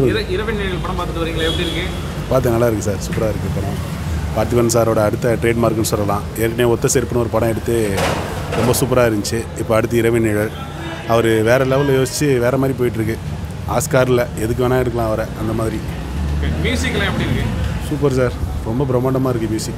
சொல்லுங்கள் இர- இரவின் நிழல் படம் பார்த்துட்டு வரீங்களா எப்படி இருக்கு பார்த்து நல்லா இருக்குது சார் சூப்பராக இருக்குது படம் பார்த்திபன் சாரோட அடுத்த ட்ரேட்மார்க்குன்னு சொல்லலாம் ஏற்கனவே ஒத்த செருப்புன்னு ஒரு படம் எடுத்து ரொம்ப சூப்பராக இருந்துச்சு இப்போ அடுத்து இரவின் நிழல் அவர் வேறு லெவலில் யோசித்து வேறு மாதிரி போயிட்டுருக்கு ஆஸ்காரில் எதுக்கு வேணால் எடுக்கலாம் அவரை அந்த மாதிரி ஓகே மியூசிக்லாம் எப்படி இருக்கு சூப்பர் சார் ரொம்ப பிரம்மாண்டமாக இருக்குது மியூசிக்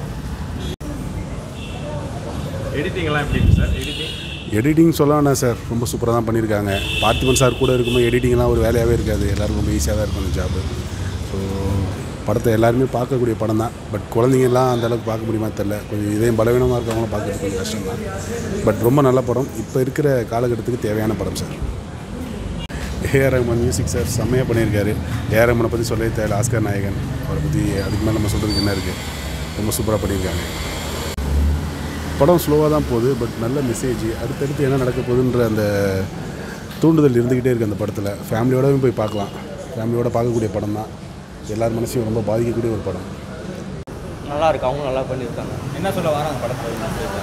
எடிட்டிங்லாம் எப்படி இருக்கு சார் எடிட்டிங் எடிட்டிங் சொல்ல வேணாம் சார் ரொம்ப சூப்பராக தான் பண்ணியிருக்காங்க பார்த்திபன் சார் கூட இருக்கும்போது எடிட்டிங்லாம் ஒரு வேலையாகவே இருக்காது எல்லாருக்கும் ரொம்ப ஈஸியாக தான் இருக்கும் அந்த ஜாபு ஸோ படத்தை எல்லாருமே பார்க்கக்கூடிய படம் தான் பட் குழந்தைங்கலாம் அந்த அளவுக்கு பார்க்க முடியுமா தெரில கொஞ்சம் இதயம் பலவீனமாக இருக்கவங்களும் பார்க்கறது கொஞ்சம் கஷ்டம் தான் பட் ரொம்ப நல்ல படம் இப்போ இருக்கிற காலகட்டத்துக்கு தேவையான படம் sir A R Rahman music sir செம்மையாக பண்ணியிருக்காரு ஏஆர் ரஹ்மானை பற்றி சொல்லவே தேவையில்ல ஆஸ்கர் நாயகன் அவரை பற்றி அதுக்கு மேலே நம்ம சொல்கிறதுக்கு என்ன இருக்குது ரொம்ப சூப்பராக பண்ணியிருக்காங்க படம் ஸ்லோவாக தான் போகுது பட் நல்ல மெசேஜ் அடுத்தடுத்து என்ன நடக்க போகுதுன்ற அந்த தூண்டுதல் இருந்துக்கிட்டே இருக்குது அந்த படத்தில் ஃபேமிலியோடவும் போய் பார்க்கலாம் ஃபேமிலியோட பார்க்கக்கூடிய படம் தான் எல்லார் மனசையும் ரொம்ப பாதிக்கக்கூடிய ஒரு படம் நல்லா இருக்கு அவங்க நல்லா பண்ணியிருக்காங்க என்ன சொல்ல வராங்க படத்தில்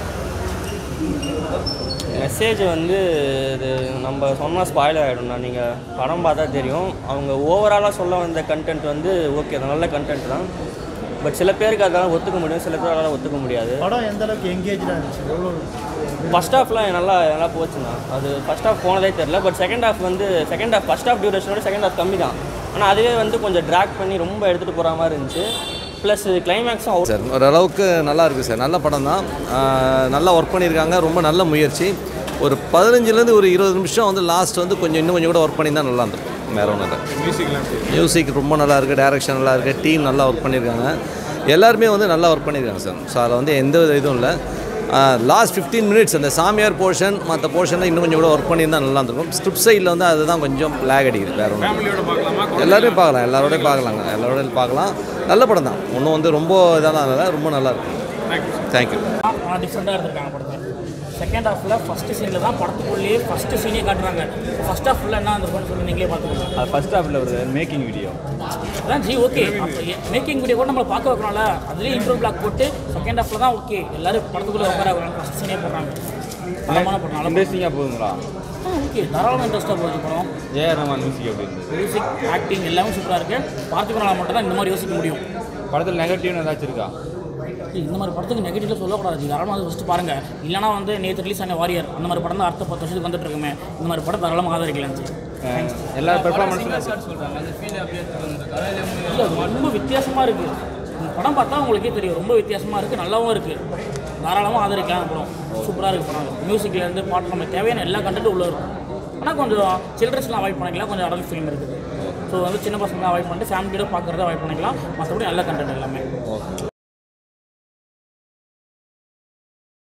மெசேஜ் வந்து இது நம்ம சொன்னால் ஸ்பாயில் ஆகிடும்ண்ணா நீங்கள் படம் பார்த்தா தெரியும் அவங்க ஓவராலாக சொல்ல வந்த கண்டென்ட் வந்து ஓகே அது நல்ல கண்டென்ட் தான் பட் சில பேருக்கு அதெல்லாம் ஒத்துக்க முடியும் சில பேரால ஒத்துக்க முடியாது படம் எந்த அளவுக்கு எங்கேஜாக இருந்துச்சு எவ்வளோ ஃபஸ்ட் ஹாஃப்லாம் நல்லா நல்லா போச்சுண்ணா அது ஃபஸ்ட் ஹாஃப் போனதே தெரில பட் செகண்ட் ஹாஃப் வந்து செகண்ட் ஹாஃப் ஃபஸ்ட் ஹாஃப் டியூரேஷனோட செகண்ட் ஹாஃப் கம்மி தான் ஆனால் அதுவே வந்து கொஞ்சம் ட்ராக் பண்ணி ரொம்ப எடுத்துகிட்டு போகிற மாதிரி இருந்துச்சு ப்ளஸ் கிளைமேக்ஸும் அவுட் சார் ஓரளவுக்கு நல்லா இருக்குது சார் நல்ல படம் தான் ஆஹ் நல்லா ஒர்க் பண்ணியிருக்காங்க ரொம்ப நல்ல முயற்சி ஒரு பதினஞ்சுலேருந்து ஒரு இருபது நிமிஷம் வந்து லாஸ்ட் வந்து கொஞ்சம் இன்னும் கொஞ்சம் கூட ஒர்க் பண்ணி தான் நல்லா இருந்திருக்கும் வேற ஒன்றும் இல்லை மியூசிக்லாம் எப்படி மியூசிக் ரொம்ப நல்லா இருக்குது டைரக்ஷன் நல்லா இருக்குது டீம் நல்லா ஒர்க் பண்ணியிருக்காங்க எல்லாருமே வந்து நல்லா ஒர்க் பண்ணியிருக்காங்க சார் ஸோ அதில் வந்து எந்த வித இதுவும் இல்லை லாஸ்ட் ஃபிஃப்டீன் மினிட்ஸ் அந்த சாமியார் போர்ஷன் மற்ற போர்ஷனில் இன்னும் கொஞ்சம் கூட ஒர்க் பண்ணியிருந்தா நல்லா இருந்திருக்கும் ஸ்கிரிப்ட் சைடில் வந்து அதுதான் கொஞ்சம் லேக் அடிக்குது வேற ஒன்றும் ஃபேமிலியோட பார்க்கலாமா எல்லாருமே பார்க்கலாம் எல்லாரோடையும் பார்க்கலாங்க எல்லாரோடையும் பார்க்கலாம் நல்ல படம் தான் ஒன்றும் வந்து ரொம்ப இதெல்லாம் இல்லை ரொம்ப நல்லா இருக்கும் தேங்க்யூ ஆனால் டிஃப்ரெண்ட்டாக இருந்திருக்காங்க படத்தை செகண்ட் ஹாஃபில் ஃபஸ்ட்டு சீனில் தான் படத்துக்குள்ளேயே ஃபஸ்ட்டு சீனே காட்டுறாங்க ஃபஸ்ட் ஹாஃப் ஃபுல்லாக என்ன இருந்திருக்கும்னு சொல்லி நீங்களே பார்த்துக்கோங்க அது ஃபர்ஸ்ட் ஹாஃபில் ஒரு மேக்கிங் வீடியோ அதான் ஜி ஓகே மேக்கிங் வீடியோ கூட நம்மளை பார்க்க வைக்கணும்ல அதுலேயும் இன்ட்ரோ பிளாக் போட்டு செகண்ட் ஹாஃபில் தான் ஓகே எல்லாரும் படத்துக்குள்ளே உட்கார வைக்கிறாங்க ஃபஸ்ட் சீனே போடுறாங்க தரமான படம் நல்லா இன்ட்ரெஸ்டிங்காக போகுங்களா ஓகே தாராளமாக இன்ட்ரெஸ்ட்டாக போகுது படம் ஏஆர் ரஹ்மான் மியூசிக் எப்படி இருந்தது மியூசிக் ஆக்டிங் எல்லாமே சூப்பராக இருக்குது பார்த்துக்கிறனால மட்டும் தான் இந்த மாதிரி யோசிக்க முடியும் படத்தில் நெகட்டிவ்னு ஏதாச்சும் இருக்கா இந்த மாதிரி படத்துக்கு நெகட்டிவ்ல சொல்லக்கூடாது ஜி தாராளமாக அதை ஃபஸ்ட்டு பாருங்கள் இல்லைனா வந்து நேற்று ரிலீஸ் ஆன வாரியர் அந்த மாதிரி படம் தான் அடுத்த பத்து வருஷத்துக்கு வந்துட்டு இருக்குமே இந்த மாதிரி படம் தாராளமாக ஆதரிக்கலாம் ஜி எல்லா பெர்ஃபார்மன்ஸும் இல்லை அது ரொம்ப வித்தியாசமாக இருக்குது இந்த படம் பார்த்தா உங்களுக்கே தெரியும் ரொம்ப வித்தியாசமாக இருக்குது நல்லாவும் இருக்குது தாராளமாக ஆதரிக்கலாம் அந்த படம் சூப்பராக இருக்குது படம் மியூசிக்லேருந்து பாட்டு நம்ம தேவையான எல்லா கண்டென்ட்டும் உள்ளே இருக்கும் ஆனால் கொஞ்சம் சில்ட்ரன்ஸ்லாம் அவாய்ட் பண்ணிக்கலாம் கொஞ்சம் அடல்ட் ஃபிலிம் இருக்குது ஸோ வந்து சின்ன பசங்க அவாய்ட் பண்ணிட்டு ஃபேமிலியோட பார்க்குறத அவாய்ட் பண்ணிக்கலாம் மற்றபடி நல்ல கண்டென்ட் எல்லாமே